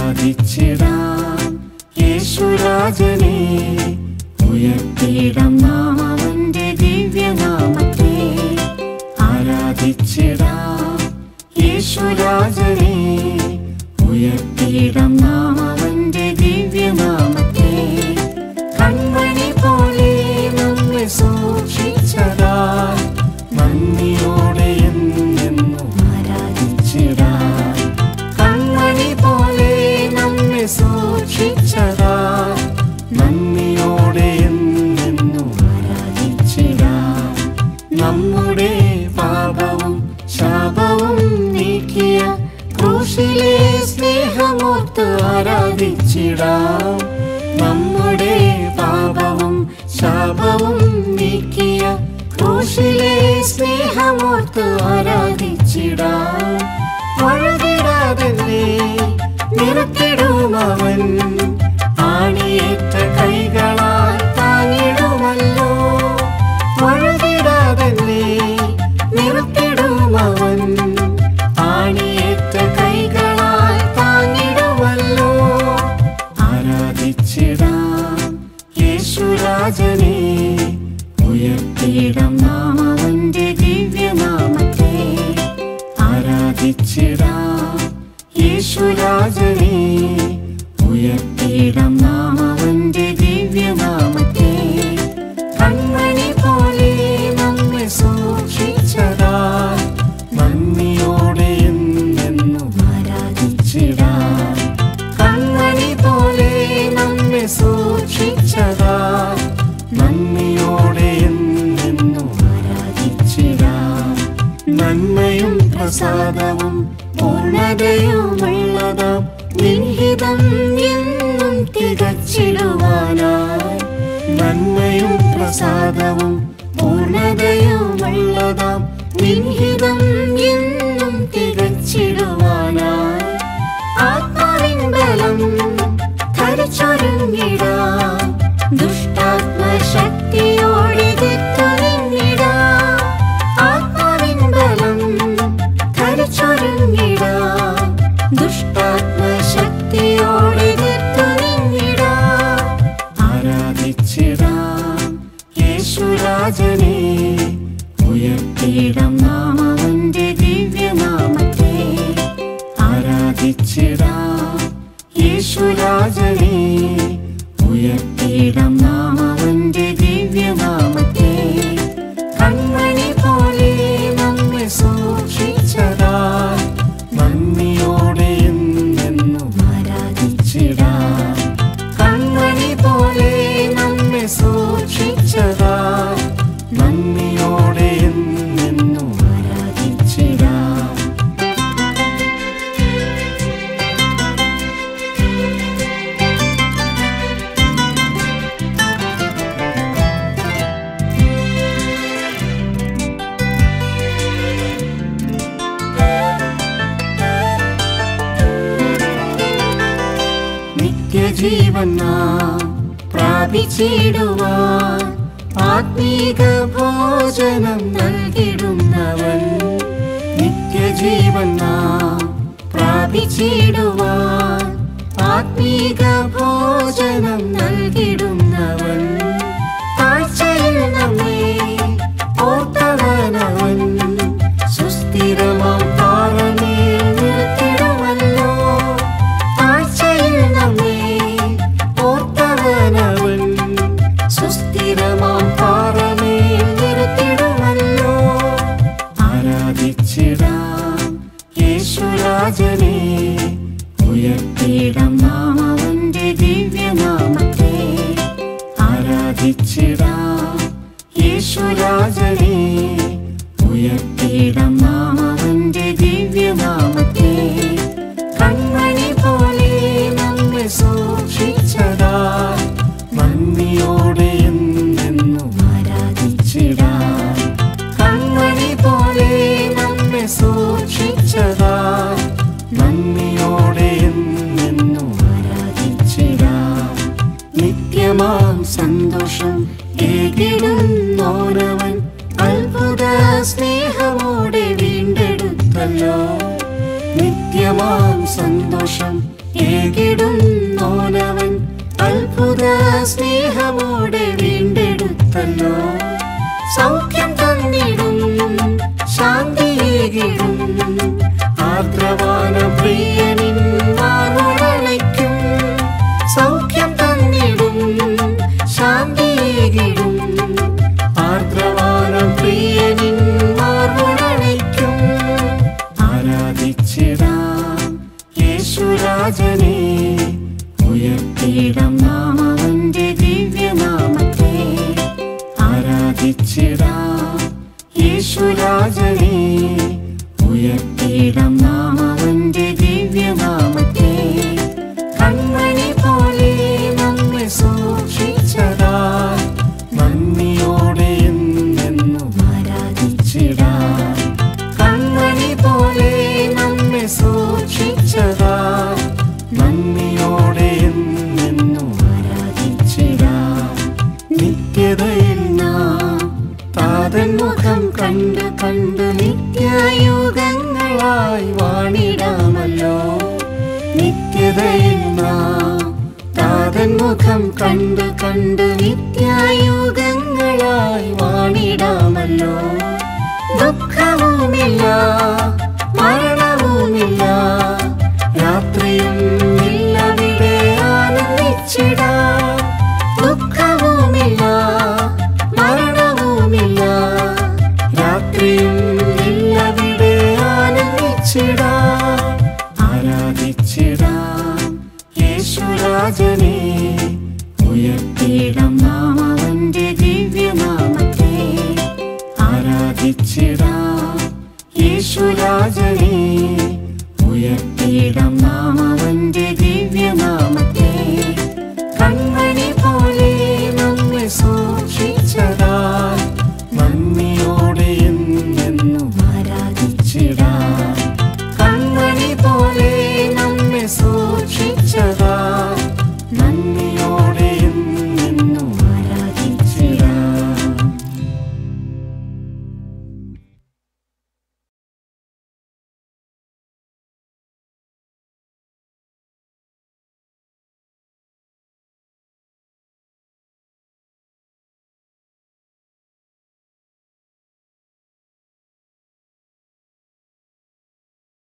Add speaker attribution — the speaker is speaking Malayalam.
Speaker 1: ആരാധിച്ചിടാം യേശുരാജനെ ഉയർത്തിയിടം നാം അവന്റെ ദിവ്യനാമത്തെ ആരാധിച്ചിടാം യേശുരാജനെ ഉയർത്തിയിടം നാം അവന്റെ ദിവ്യനാമത്തെ കൺമണി പോലെ നമ്മെ സൂക്ഷിച്ചതാൽ നന്ദിയോടെ എന്നെന്നും ആരാധിച്ചിടാം കൺമണി പോലെ നമ്മെ സൂക്ഷിച്ചതാൽ നന്ദിയോടെ എന്നെന്നും ആരാധിച്ചിടാം നമ്മുടെ പാപവും ശാപവും നീക്കിയ ക്രൂശിലെ സ്നേഹമോർത്ത് ആരാധിച്ചിടാം നമ്മുടെ പാപവും ശാപവും നീക്കിയ ക്രൂശിലെ സ്നേഹമോർത്ത് ആരാധിച്ചിടാം വഴുതിടാതെ നിർത്തിടുമവൻ ആണിയേറ്റ കൈകളാൽ താങ്ങിടുമല്ലോ വഴുതിടാതെ നിർത്തിടുമവൻ ആണിയേറ്റ കൈകളാൽ താങ്ങിടുമല്ലോ ആരാധിച്ചിടാം യേശുരാജനെ ഉയർത്തിയിടം നാം അവന്റെ ദിവ്യനാമത്തെ ആരാധിച്ചിടാം യേശുരാജനെ ഉയർത്തിയിടം നാം അവന്റെ ദിവ്യനാമത്തെ കൺമണി പോലെ നമ്മെ സൂക്ഷിച്ചതാൽ നന്ദിയോടെ എന്നെന്നും ആരാധിച്ചിടാം കൺമണി പോലെ നമ്മെ സൂക്ഷിച്ചതാൽ നന്ദിയോടെ എന്നെന്നും ആരാധിച്ചിടാം നന്മയും പ്രസാദവും പൂർണ്ണതയുമുള്ളതാം നിൻഹിതം എന്നും തികച്ചിടുവാനായി നന്മയും പ്രസാദവും പൂർണ്ണതയുമുള്ളതാം നിൻഹിതം എന്നും തികച്ചിടുവാനായി ആത്മാവിൻ ബലം ധരിച്ചൊരുങ്ങിടാം ദുഷ്ടാത്മശക്തിയോടെ തെറ്റുനിന്നിടാം ആത്മാവിൻ ബലം ധരിച്ചൊരുങ്ങിടാം ദുഷ്ടാത്മശക്തിയോടെ തെറ്റുനിന്നിടാം ആരാധിച്ചിടാം യേശുരാജനെ ഉയർത്തിയിടം നാം അവന്റെ ദിവ്യനാമത്തെ ആരാധിച്ചിടാം യേശുരാജനെ ഉയർത്തിയിടം നാം അവന്റെ ദിവ്യനാമത്തെ കൺമണി പോലെ നമ്മെ സൂക്ഷിച്ചതാൽ നന്ദിയോടെ എന്നെന്നും ആരാധിച്ചിടാം കൺമണി പോലെ നമ്മെ സൂക്ഷിച്ചതാൽ നന്ദിയോടെ എന്നെന്നും ആരാധിച്ചിടാം നിത്യജീവൻ നാം പ്രാപിച്ചിടുവാൻ ആത്മീക ഭോജനം നൽകിടുന്നവൻ നിത്യജീവൻ നാം പ്രാപിച്ചിടുവാൻ ആത്മീക ഭോജനം നൽകിടുന്നവൻ താഴ്ചയിൽ നമ്മെ ഓർത്തവനവൻ സുസ്ഥിരമാം പാറമേൽ നിർത്തിടുമല്ലോ താഴ്ചയിൽ നമ്മെ ഓർത്തവനവൻ സുസ്ഥിരമാം പാറമേൽ നിർത്തിടുമല്ലോ ആരാധിച്ചിടാം യേശുരാജനെ ഉയർത്തിയിടം നാം അവന്റെ ദിവ്യനാമത്തെ ആരാധിച്ചിടാം യേശുരാജനെ ഉയർത്തിയിടം നാം അവന്റെ ദിവ്യനാമത്തെ കൺമണി പോലെ നമ്മെ സൂക്ഷിച്ചതാൽ നന്ദിയോടെ എന്നെന്നും ആരാധിച്ചിടാം കൺമണി പോലെ നമ്മെ സൂക്ഷിച്ചതാൽ നന്ദിയോടെ എന്നെന്നും ആരാധിച്ചിടാം നിത്യമാം സന്തോഷം ഏകിടുന്നോരവൻ ഏകിടുന്നോനവൻ അത്ഭുത സ്നേഹമോടെ വീണ്ടെടുത്തല്ലോ സൗഖ്യം തന്നിടും ശാന്തിയേകിടും ആർദ്രവാന പ്രിയനിൻ മാറോടണയ്ക്കും സൗഖ്യം തന്നിടും ശാന്തിയേകിടും ആർദ്രവാന പ്രിയനിൻ മാറോടണയ്ക്കും ആരാധിച്ചിടാം യേശുരാജനെ ഉയർത്തിയിടം നാമവന്റെ ദിവ്യനാമത്തെ ആരാധിച്ചിടാം യേശുരാജനെ ഉയർത്തിയിടം നാമവന്റെ ദിവ്യനാമത്തെ കൺമണി പോലെ നമ്മെ സൂക്ഷിച്ചതാൽ നന്ദിയോടെ എന്നെന്നും ആരാധിച്ചിടാം കൺമണി പോലെ നമ്മെ സൂക്ഷിച്ചതാൽ നന്ദിയോടെ എന്നെന്നും ആരാധിച്ചിടാം നിത്യതയിൽ നാം താതൻ മുഖം കണ്ട് കണ്ട് നിത്യയുഗങ്ങളായി വാണിടാമല്ലോ നിത്യതയിൽ നാം താതൻ മുഖം കണ്ട് കണ്ട് നിത്യയുഗങ്ങളായി വാണിടാമല്ലോ ദുഃഖവുമില്ല മരണവുമില്ല രാത്രിയും ഇല്ലവിടെ ആനന്ദിച്ചിടാം ദുഃഖവുമില്ല മരണവുമില്ല രാത്രിയും ഇല്ലവിടെ ആനന്ദിച്ചിടാം ആരാധിച്ചിടാം യേശുരാജനെ ഉയർത്തിയിടം നാമവന്റെ ദിവ്യനാമത്തെ ആരാധിച്ചിടാം യേശുരാജനെ